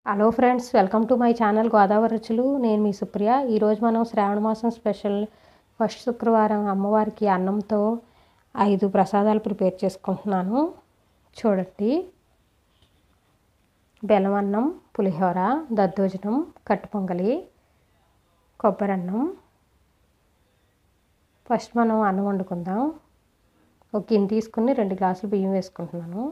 hello friends welcome to my channel Godavari Ruchulu నేను మీ సుప్రియ ఈరోజు మనం శ్రావణ మాసం స్పెషల్ ఫస్ట్ శుక్రవారం అమ్మవారికి అన్నంతో ఐదు ప్రసాదాలు ప్రిపేర్ చేసుకుంటున్నాను చూడండి బెల్లం అన్నం పులిహోర దద్దోజనం కట్టు పొంగలి కొబ్బరి అన్నం ఫస్ట్ మనం అన్నం వండుకుందాం ఒక గిన్నె తీసుకుని రెండు గ్లాసులు బియ్యం వేసుకుంటున్నాను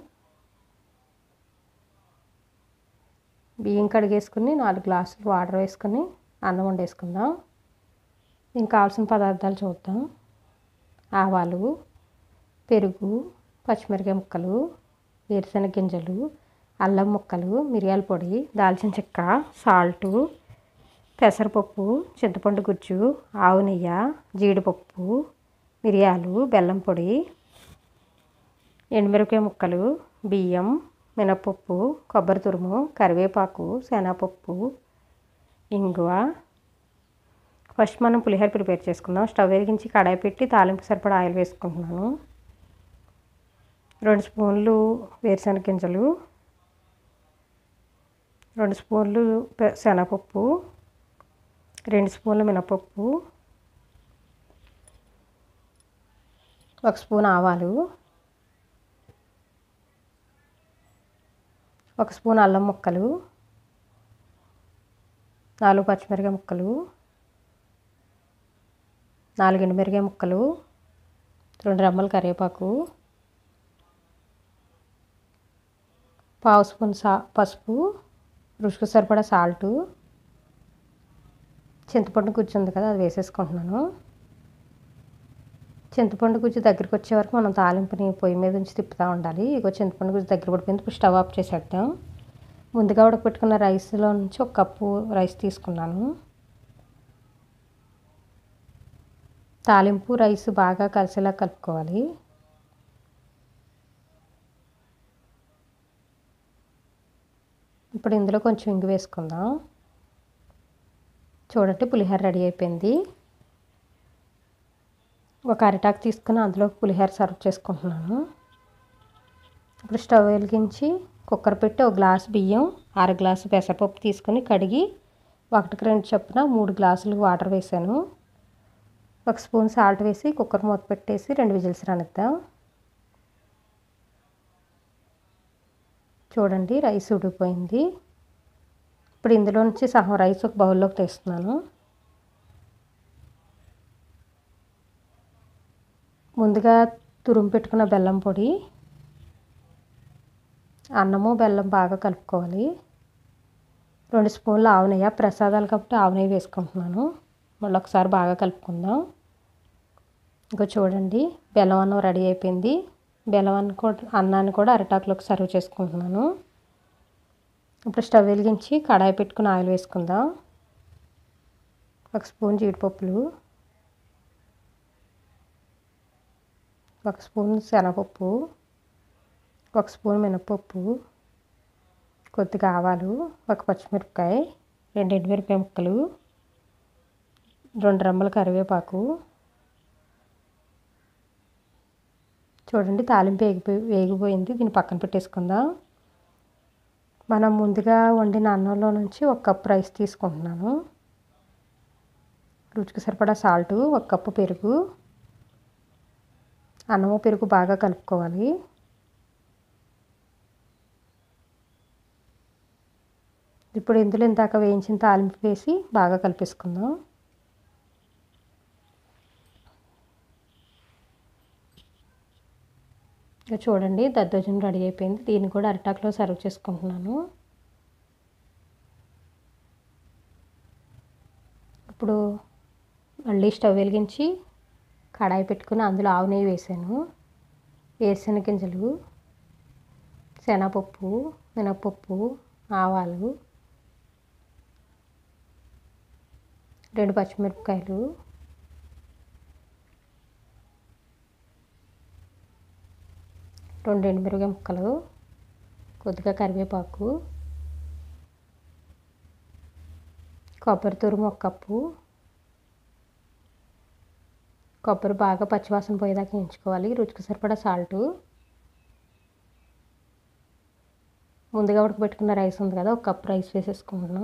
బియ్యం కడిగేసుకుని నాలుగు గ్లాసులు వాటర్ వేసుకొని అన్నం వండేసుకుందాం దీనికి కావాల్సిన పదార్థాలు చూద్దాం ఆవాలు పెరుగు పచ్చిమిరకాయ ముక్కలు వేరుశనగ గింజలు అల్లం ముక్కలు మిరియాల పొడి దాల్చిన చెక్క సాల్టు పెసరపప్పు చింతపండు గుజ్జు ఆవు నెయ్యి జీడిపప్పు మిరియాలు బెల్లం పొడి ఎండుమిరపకాయ ముక్కలు బియ్యం మినపప్పు కొబ్బరి తురుము కరివేపాకు శనగపప్పు ఇంగువ ఫస్ట్ మనం పులిహోర ప్రిపేర్ చేసుకుందాం స్టవ్ వెలిగించి కడాయి పెట్టి తాలింపు సరిపడా ఆయిల్ వేసుకుంటున్నాను రెండు స్పూన్లు వేరుశనగ గింజలు రెండు స్పూన్లు శనగపప్పు రెండు స్పూన్లు మినపప్పు ఒక స్పూన్ ఆవాలు ఒక స్పూన్ అల్లం ముక్కలు నాలుగు పచ్చిమిరకాయ ముక్కలు నాలుగు ఎండుమిరకాయ ముక్కలు రెండు రెమ్మల కరివేపాకు పావు స్పూన్ సా పసుపు రుచికి సరిపడా సాల్టు చింతపండు గుజ్జు ఉంది కదా అది వేసేసుకుంటున్నాను చింతపండు గుజ్జు దగ్గరికి వచ్చే వరకు మనం తాలింపుని పొయ్యి మీద నుంచి తిప్పుతూ ఉండాలి ఇగో చింతపండు గుజ్జు దగ్గర పడిపోయింది ఇప్పుడు స్టవ్ ఆఫ్ చేసేద్దాం ముందుగా ఉడకపెట్టుకున్న రైస్లో నుంచి ఒక కప్పు రైస్ తీసుకున్నాను తాలింపు రైస్ బాగా కలిసేలా కలుపుకోవాలి ఇప్పుడు ఇందులో కొంచెం ఇంగు వేసుకుందాం చూడండి పులిహోర రెడీ అయిపోయింది ఒక అరిటాకు తీసుకుని అందులో పులిహోర సర్వ్ చేసుకుంటున్నాను ఇప్పుడు స్టవ్ వెలిగించి కుక్కర్ పెట్టి ఒక గ్లాస్ బియ్యం అర గ్లాసు పెసరపప్పు తీసుకొని కడిగి ఒకటికి రెండు చొప్పున మూడు గ్లాసులు వాటర్ వేసాను ఒక స్పూన్ సాల్ట్ వేసి కుక్కర్ మూత పెట్టేసి రెండు విజిల్స్ రానిద్దాం చూడండి రైస్ ఉడికిపోయింది ఇప్పుడు ఇందులో నుంచి సగం రైస్ ఒక బౌల్లోకి తీస్తున్నాను ముందుగా తురుము పెట్టుకున్న బెల్లం పొడి అన్నము బెల్లం బాగా కలుపుకోవాలి రెండు స్పూన్లు ఆవు నెయ్యి ప్రసాదాలు కాబట్టి ఆవు నెయ్యి వేసుకుంటున్నాను మళ్ళీ ఒకసారి బాగా కలుపుకుందాం ఇంకా చూడండి బెల్లం అన్నం రెడీ అయిపోయింది బెల్లం అన్నం కూడా అన్నాన్ని కూడా అరిటాకులోకి సర్వ్ చేసుకుంటున్నాను ఇప్పుడు స్టవ్ వెలిగించి కడాయి పెట్టుకుని ఆయిల్ వేసుకుందాం ఒక స్పూన్ జీడిపప్పులు ఒక స్పూన్ శనగపప్పు ఒక స్పూన్ మినపప్పు కొద్దిగా ఆవాలు ఒక పచ్చిమిరపకాయ రెండు ఎండుమిరపకాయ ముక్కలు రెండు రెమ్మల కరివేపాకు చూడండి తాలింపు వేగిపోయి వేగిపోయింది దీన్ని పక్కన పెట్టేసుకుందాం మనం ముందుగా వండిన అన్నంలో నుంచి ఒక కప్పు రైస్ తీసుకుంటున్నాను రుచికి సరిపడా సాల్టు ఒక కప్పు పెరుగు అన్నము పెరుగు బాగా కలుపుకోవాలి ఇప్పుడు ఇందులో ఇందాక వేయించిన తాలింపు వేసి బాగా కలిపేసుకుందాం ఇక చూడండి దద్దోజనం రెడీ అయిపోయింది దీన్ని కూడా అరిటాకులో సర్వ్ చేసుకుంటున్నాను ఇప్పుడు మళ్ళీ స్టవ్ వెలిగించి కడాయి పెట్టుకుని అందులో ఆవు నెయ్యి వేసాను వేరుశనగ గింజలు శనగపప్పు మినపప్పు ఆవాలు రెండు పచ్చిమిరపకాయలు రెండు ఎండుమిరపకాయ ముక్కలు కొద్దిగా కరివేపాకు కొబ్బరి తురుము ఒక కప్పు కొబ్బరి బాగా పచ్చివాసన పోయేదాకా వేయించుకోవాలి రుచికి సరిపడా సాల్టు ముందుగా ఉడకబెట్టుకున్న రైస్ ఉంది కదా ఒక కప్ రైస్ వేసేసుకుంటున్నాం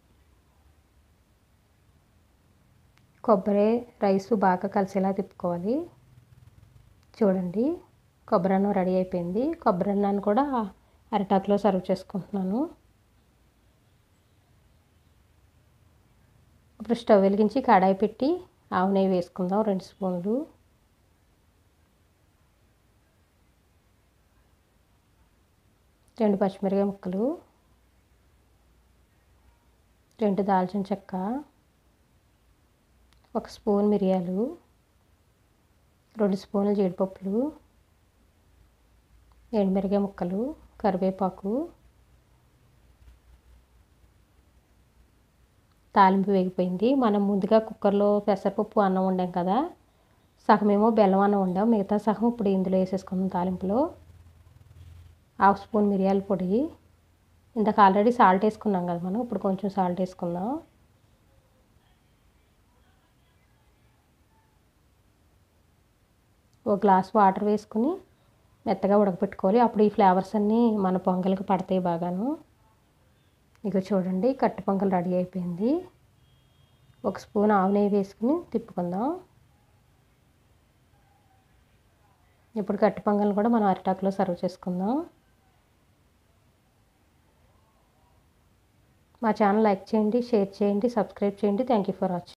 కొబ్బరి రైస్ బాగా కలిసేలా తిప్పుకోవాలి చూడండి కొబ్బరి అన్నం రెడీ అయిపోయింది కొబ్బరి అన్నాన్ని కూడా అరిటాకులో సర్వ్ చేసుకుంటున్నాను ఇప్పుడు స్టవ్ వెలిగించి కడాయి పెట్టి ఆవు నెయ్యి వేసుకుందాం రెండు స్పూన్లు రెండు పచ్చిమిరకాయ ముక్కలు రెండు దాల్చిన చెక్క ఒక స్పూన్ మిరియాలు రెండు స్పూన్లు జీడిపప్పులు ఎండుమిరకాయ ముక్కలు కరివేపాకు తాలింపు వేగిపోయింది మనం ముందుగా కుక్కర్లో పెసరపప్పు అన్నం వండాం కదా సగమేమో బెల్లం అన్నం వండాం మిగతా సగం ఇప్పుడు ఇందులో వేసేసుకుందాం తాలింపులో హాఫ్ స్పూన్ మిరియాల పొడి ఇందాక ఆల్రెడీ సాల్ట్ వేసుకున్నాం కదా మనం ఇప్పుడు కొంచెం సాల్ట్ వేసుకుందాం ఒక గ్లాస్ వాటర్ వేసుకుని మెత్తగా ఉడకపెట్టుకోవాలి అప్పుడు ఈ ఫ్లేవర్స్ అన్నీ మన పొంగల్కి పడతాయి బాగాను ఇక చూడండి కట్టు పొంగల్ రెడీ అయిపోయింది ఒక స్పూన్ ఆవు నెయ్యి వేసుకుని తిప్పుకుందాం ఇప్పుడు కట్టు పొంగల్ని కూడా మనం అరిటాకులో సర్వ్ చేసుకుందాం మా ఛానల్ లైక్ చేయండి షేర్ చేయండి సబ్స్క్రైబ్ చేయండి థ్యాంక్ యూ ఫర్ వాచింగ్